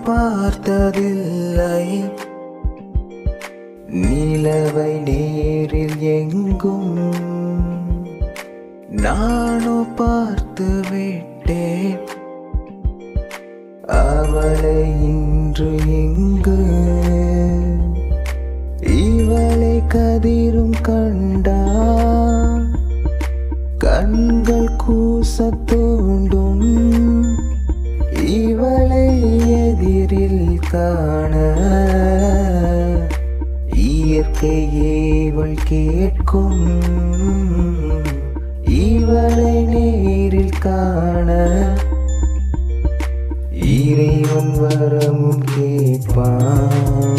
பார்த்ததில்லை நிலவை நேரில் எங்கும் நானோ பார்த்து விட்டேன் அவளை இன்று எங்கு இவளை கதிரும் கண்டா கண்கள் கூச தூண்டும் இவளை எதிரில் காண இயற்கையே இவள் கேட்கும் இவளை நேரில் காண இறைவன் வரமும் கேட்பான்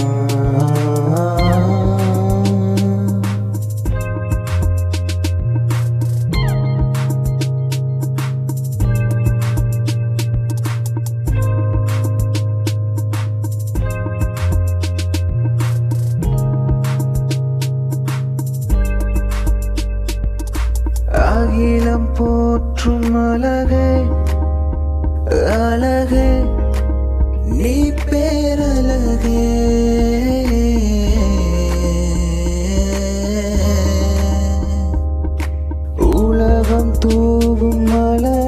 அகிலம் போற்றும் அழகே அழகே நீ பேரழகே உலகம் தூவும் மலர்